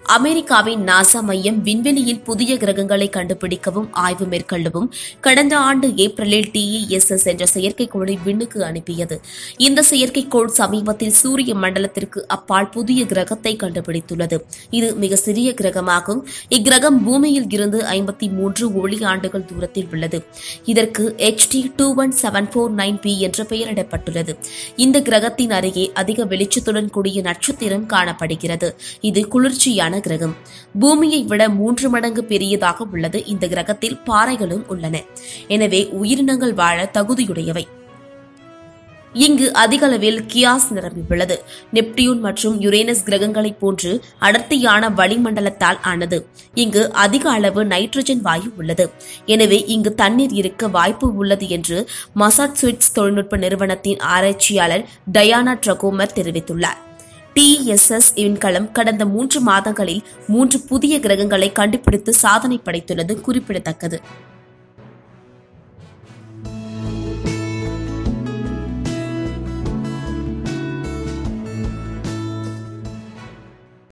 அமெரிக்காவின் நாசா மையம் விண்வெளியில் புதிய கிரகங்களை கண்டுபிடிக்கவும் ஆய்வு மேற்கொள்ளவும் கடந்த ஆண்டு ஏப்ரலில் டிஇஎஸ்எஸ் என்ற செயற்கைக்கோளை விண்ணுக்கு அனுப்பியது இந்த செயற்கைக்கோள் சமீபத்தில் சூரிய மண்டலத்திற்கு அப்பால் புதிய கிரகத்தை கண்டுபிடித்துள்ளது இது மிக சிறிய கிரகமாகும் இக்கிரகம் பூமியில் இருந்து ஐம்பத்தி மூன்று ஒளி ஆண்டுகள் தூரத்தில் உள்ளது இதற்கு HT two one seven four nine B என்ற பெயரிடப்பட்டுள்ளது இந்த கிரகத்தின் அருகே அதிக வெளிச்சத்துடன் கூடிய நட்சத்திரம் காணப்படுகிறது இது குளிர்ச்சியான கிரகம் பூமியை விட மூன்று மடங்கு பெரியதாக உள்ளது இந்த கிரகத்தில் பாறைகளும் உள்ளன எனவே உயிரினங்கள் வாழ தகுதியுடையவை இங்கு அதிக அளவில் கியாஸ் நிரம்பியுள்ளது நெப்டியூன் மற்றும் யுரேனஸ் கிரகங்களைப் போன்று அடர்த்தியான வளிமண்டலத்தால் ஆனது இங்கு அதிக அளவு நைட்ரஜன் வாயு உள்ளது எனவே இங்கு தண்ணீர் இருக்க வாய்ப்பு உள்ளது என்று மசாச்சுசெட்ஸ் தொழில்நுட்ப நிறுவனத்தின் ஆராய்ச்சியாளர் டயானா ட்ரகோமர் தெரிவித்துள்ளார் டிஎஸ்எஸ் விண்கலம் கடந்த மூன்று மாதங்களில் மூன்று புதிய கிரகங்களை கண்டுபிடித்து சாதனை படைத்துள்ளது குறிப்பிடத்தக்கது